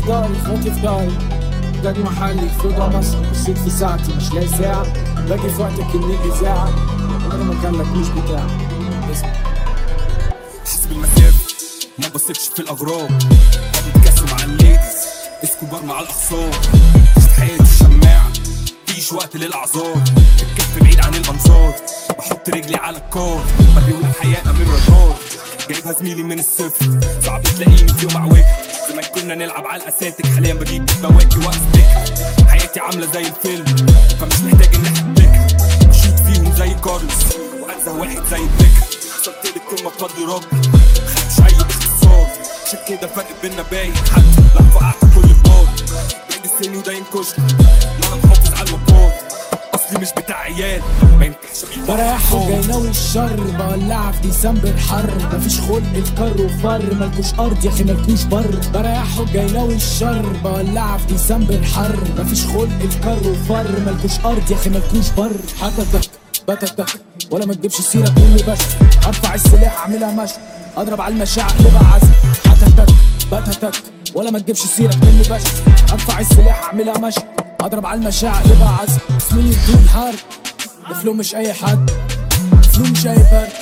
داري اخواتي في داري باقي محلي في رضا مصر بصيت في ساعتي مش لاقي ساعة باقي في وقتك إني إذاعة أنا مكانك مش بتاعي اسمع حسب المسافة ما بثقش في الأغراب بتكسر مع الليديز اسكوبار مع الأخصام عشت حياتي الشماعة مفيش وقت للأعذار الكف بعيد عن الأنظار بحط رجلي على الكار بجري الحياة من رادار جايبها زميلي من الصفر صعب تلاقيني في يوم أعوجها زمان كنا نلعب على الأساتك حاليا بجيب بواكي وأثبتها حياتي عاملة زي الفيلم فمش محتاج إن أحبكها بشوط فيهم زي كارلوس وأنزه واحد زي البكر وصلت للقمة بفضل ربي مخدتش أي باختصار عشان كده الفرق بينا باين حتى لو وقعت كل بار بعيد السن وده ينكشني ما أنا محافظ على المطار أصلي مش بتاع عيال ما ينفعش أبيع بريح واحد وجاي ناوي الشر بولعها في ديسمبر حر مفيش خلق في كر وفر ملكوش ارض يا اخي ملكوش بر بريح وجاي ناوي الشر بولعها في ديسمبر حر مفيش خلق في كر وفر ملكوش ارض يا اخي ملكوش بر حتتك بتتك ولا ما تجيبش سيرة مني بس ارفع السلاح اعملها مشي اضرب على المشاعر اقلبها عزم حتتك بتتك ولا ما تجيبش سيرة مني بس ارفع السلاح اعملها مشي اضرب على المشاعر اقلبها عزم اسمي بدون حرب الفلو مش اي حد الفلو مش اي فرد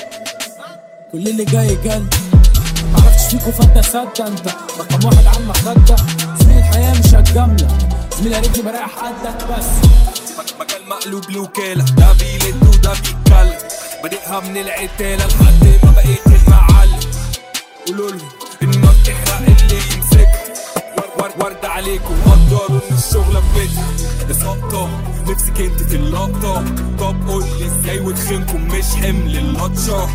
كل اللي جاي جل معرفتش فيكوا فانت صدق انت رقم واحد على المخدة زميل الحياة مش هتجاملة زميل يا ريتني بريح قدك بس مجال مقلوب لوكالة ده بيلد وده بيتكلم بادئها من العتالة لحد ما بقيت المعلم قولوا لهم النار تحرق اللي يمسكها ور- ور- ورد عليكم قدروا ان الشغلة في بيتها يا سقطة نفسك انت في اللقطة طب قول لي ازاي وتخينكم مش حمل اللطشة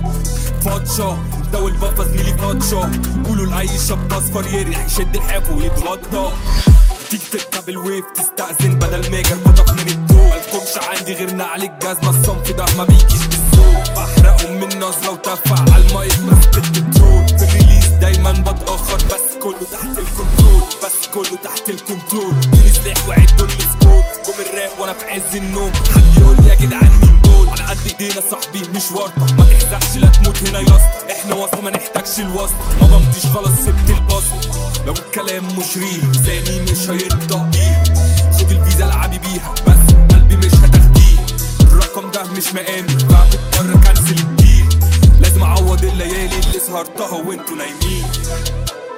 فاتشة انت والبابا زميلي فاتشة قولوا لأي شاب اصفر يريح يشد الحاف ويتغطى تيجي تركب الويف تستأذن بدل ما يجر بطق من الدول مالكمش عندي غير نعل الجزمة الصنف ده ما بيجيش بالذوق بحرقهم من نظرة وتفع على المايك بس البترول في الريليز دايما بتأخر بس كله تحت الكنترول بس كله تحت الكنترول ادوني سلاح وعدوا السكور قوم الراب وانا في عز النوم حد يقول لي يا جدعان مين دول على قد ايدينا صاحبي مش ورطة ما تحزقش لا تموت هنا يا اسطى احنا وسط ما نحتاجش الوسط ما بمضيش خلاص سبت البسط لو الكلام مش ريل لساني مش هينطق بيه خد الفيزا العبي بيها بس قلبي مش هتاخديه الرقم ده مش مقامي فبضطر كنسل الديل لازم اعوض الليالي اللي سهرتها وانتوا نايمين